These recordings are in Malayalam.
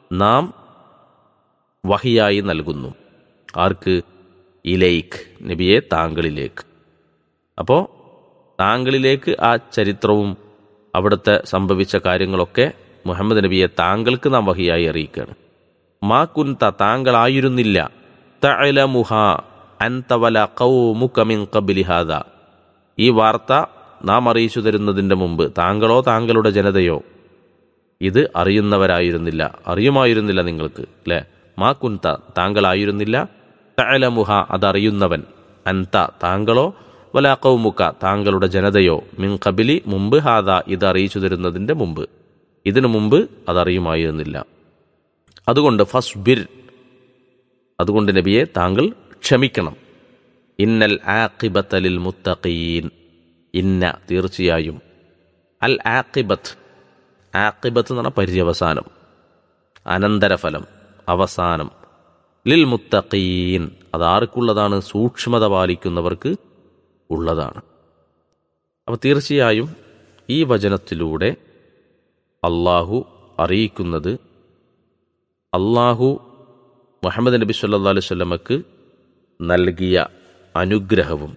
നാം വഹിയായി നൽകുന്നു ആർക്ക് ഇലൈക്ക് നബിയെ താങ്കളിലേക്ക് അപ്പോൾ താങ്കളിലേക്ക് ആ ചരിത്രവും അവിടുത്തെ സംഭവിച്ച കാര്യങ്ങളൊക്കെ മുഹമ്മദ് നബിയെ താങ്കൾക്ക് നാം വഹിയായി അറിയിക്കുകയാണ് മാ കുന്ത താങ്കളായിരുന്നില്ല തഅലമുഹ അൻത വല ഖൗമുക മിൻ ഖബ്ലി ഹാദാ ഈ വാർത്ത നാം അറിയിച്ചു തരുന്നതിൻ്റെ മുമ്പ് താങ്കളോ താങ്കളുടെ ജനതയോ ഇത് അറിയുന്നവരായിരുന്നില്ല അറിയുമായിരുന്നില്ല നിങ്ങൾക്ക് അല്ലേ മാ കുന്ത താങ്കളായിരുന്നില്ല തഅലമുഹ അതറിയുന്നവൻ അൻത താങ്കളോ വല കൗമുക്ക താങ്കളുടെ ജനതയോ മിൻ കബിലി മുമ്പ് ഹാദ ഇത് അറിയിച്ചു തരുന്നതിൻ്റെ മുമ്പ് ഇതിനു മുമ്പ് അതറിയുമായിരുന്നില്ല അതുകൊണ്ട് ഫസ്ബിർ അതുകൊണ്ട് നബിയെ താങ്കൾ ക്ഷമിക്കണം ഇന്നൽ ആഖിബത്തലിൽ മുത്തഖീൻ ഇന്ന തീർച്ചയായും അൽ ആഖിബത്ത് ആഖിബത്ത് എന്ന് പറഞ്ഞാൽ പര്യവസാനം അനന്തരഫലം അവസാനം ലിൽ മുത്തഖീൻ അതാർക്കുള്ളതാണ് സൂക്ഷ്മത പാലിക്കുന്നവർക്ക് ഉള്ളതാണ് അപ്പോൾ തീർച്ചയായും ഈ വചനത്തിലൂടെ അള്ളാഹു അറിയിക്കുന്നത് അള്ളാഹു മുഹമ്മദ് നബി സല്ലാ അലൈഹി സ്വലമക്ക് നൽകിയ അനുഗ്രഹവും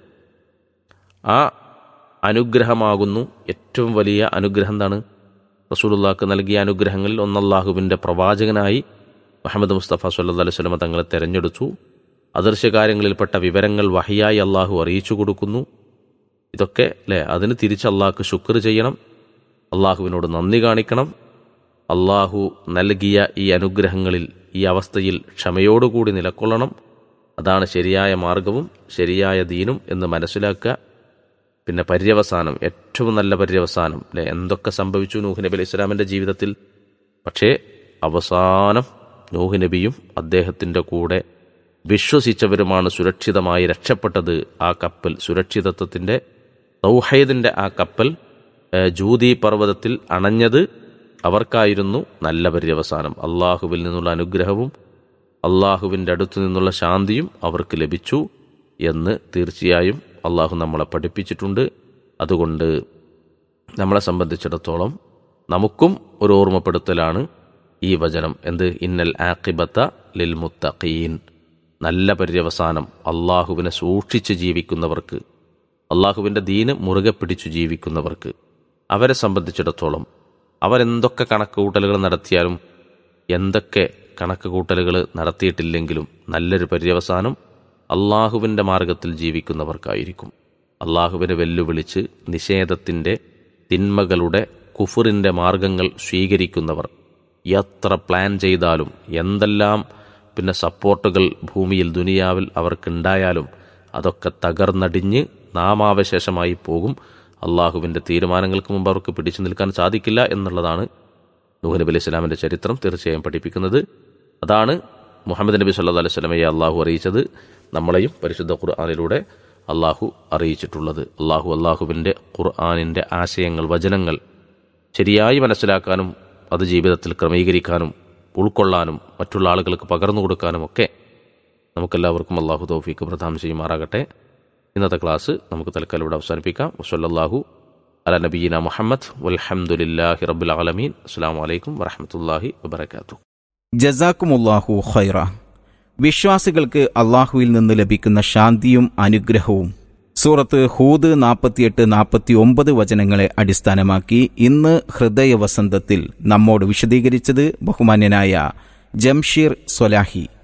ആ അനുഗ്രഹമാകുന്നു ഏറ്റവും വലിയ അനുഗ്രഹം എന്താണ് റസൂലുള്ളാഹ്ക്ക് നൽകിയ അനുഗ്രഹങ്ങളിൽ ഒന്ന് അള്ളാഹുവിൻ്റെ പ്രവാചകനായി മുഹമ്മദ് മുസ്തഫ സല്ലാ അലൈഹി സ്വലമ തങ്ങളെ തെരഞ്ഞെടുത്തു അദൃശ്യകാര്യങ്ങളിൽപ്പെട്ട വിവരങ്ങൾ വഹിയായി അള്ളാഹു അറിയിച്ചു കൊടുക്കുന്നു ഇതൊക്കെ അല്ലേ അതിന് തിരിച്ച് അള്ളാഹ്ക്ക് ശുക്ർ ചെയ്യണം അള്ളാഹുവിനോട് നന്ദി കാണിക്കണം അള്ളാഹു നൽകിയ ഈ അനുഗ്രഹങ്ങളിൽ ഈ അവസ്ഥയിൽ ക്ഷമയോടുകൂടി നിലക്കൊള്ളണം അതാണ് ശരിയായ മാർഗവും ശരിയായ ദീനും എന്ന് മനസ്സിലാക്കുക പിന്നെ പര്യവസാനം ഏറ്റവും നല്ല പര്യവസാനം അല്ലെ എന്തൊക്കെ സംഭവിച്ചു നൂഹ് നബി അലൈഹി ഇസ്ലാമിൻ്റെ ജീവിതത്തിൽ പക്ഷേ അവസാനം നൂഹ് നബിയും അദ്ദേഹത്തിൻ്റെ കൂടെ വിശ്വസിച്ചവരുമാണ് സുരക്ഷിതമായി രക്ഷപ്പെട്ടത് ആ കപ്പൽ സുരക്ഷിതത്വത്തിൻ്റെ സൗഹൈദിൻ്റെ ആ കപ്പൽ ജൂതി പർവ്വതത്തിൽ അണഞ്ഞത് അവർക്കായിരുന്നു നല്ല പര്യവസാനം അള്ളാഹുവിൽ നിന്നുള്ള അനുഗ്രഹവും അള്ളാഹുവിൻ്റെ അടുത്തു നിന്നുള്ള ശാന്തിയും അവർക്ക് ലഭിച്ചു എന്ന് തീർച്ചയായും അള്ളാഹു നമ്മളെ പഠിപ്പിച്ചിട്ടുണ്ട് അതുകൊണ്ട് നമ്മളെ സംബന്ധിച്ചിടത്തോളം നമുക്കും ഒരു ഓർമ്മപ്പെടുത്തലാണ് ഈ വചനം എന്ത് ഇന്നൽ ആഖിബത്ത ലിൽ മുത്തഖീൻ നല്ല പര്യവസാനം അള്ളാഹുവിനെ സൂക്ഷിച്ച് ജീവിക്കുന്നവർക്ക് അള്ളാഹുവിൻ്റെ ദീന് മുറുകെ പിടിച്ചു ജീവിക്കുന്നവർക്ക് അവരെ സംബന്ധിച്ചിടത്തോളം അവരെന്തൊക്കെ കണക്ക് കൂട്ടലുകൾ നടത്തിയാലും എന്തൊക്കെ കണക്ക് കൂട്ടലുകൾ നടത്തിയിട്ടില്ലെങ്കിലും നല്ലൊരു പര്യവസാനം അള്ളാഹുവിൻ്റെ മാർഗത്തിൽ ജീവിക്കുന്നവർക്കായിരിക്കും അള്ളാഹുവിനെ വെല്ലുവിളിച്ച് നിഷേധത്തിൻ്റെ തിന്മകളുടെ കുഫറിൻ്റെ മാർഗങ്ങൾ സ്വീകരിക്കുന്നവർ എത്ര പ്ലാൻ ചെയ്താലും എന്തെല്ലാം പിന്നെ സപ്പോർട്ടുകൾ ഭൂമിയിൽ ദുനിയാവിൽ അവർക്കുണ്ടായാലും അതൊക്കെ തകർന്നടിഞ്ഞ് നാമാവശേഷമായി പോകും അള്ളാഹുവിൻ്റെ തീരുമാനങ്ങൾക്ക് മുമ്പ് അവർക്ക് പിടിച്ചു നിൽക്കാൻ സാധിക്കില്ല എന്നുള്ളതാണ് നൂഹ് നബി അലൈഹി സ്വലാമിൻ്റെ ചരിത്രം തീർച്ചയായും പഠിപ്പിക്കുന്നത് അതാണ് മുഹമ്മദ് നബി സല്ലാ അലൈഹി സ്വലമയെ അള്ളാഹു അറിയിച്ചത് നമ്മളെയും പരിശുദ്ധ ഖുർആാനിലൂടെ അള്ളാഹു അറിയിച്ചിട്ടുള്ളത് അള്ളാഹു അള്ളാഹുവിൻ്റെ ഖുർആാനിൻ്റെ ആശയങ്ങൾ വചനങ്ങൾ ശരിയായി മനസ്സിലാക്കാനും അത് ജീവിതത്തിൽ ക്രമീകരിക്കാനും ഉൾക്കൊള്ളാനും മറ്റുള്ള ആളുകൾക്ക് പകർന്നു കൊടുക്കാനും ഒക്കെ നമുക്കെല്ലാവർക്കും അള്ളാഹു തൗഫീക്ക് പ്രദാനം ചെയ്യുമാറാകട്ടെ ഇന്നത്തെ ക്ലാസ് നമുക്ക് തൽക്കാലം ഇവിടെ അവസാനിപ്പിക്കാം വസല്ലാഹു അല നബീന മുഹമ്മദ് വൽഹമുല്ലാഹി റബുൽ ആലമീൻ അസ്സാം വലൈക്കും വറഹമത്തല്ലാഹി വബർക്കാത്തു ജസാക്കുമുല്ലാഹു ഖൈറ വിശ്വാസികൾക്ക് അള്ളാഹുവിൽ നിന്ന് ലഭിക്കുന്ന ശാന്തിയും അനുഗ്രഹവും സൂറത്ത് ഹൂദ് നാൽപ്പത്തിയെട്ട് നാൽപ്പത്തി ഒമ്പത് വചനങ്ങളെ അടിസ്ഥാനമാക്കി ഇന്ന് ഹൃദയവസന്തത്തിൽ നമ്മോട് വിശദീകരിച്ചത് ബഹുമാന്യനായ ജംഷീർ സ്വലാഹി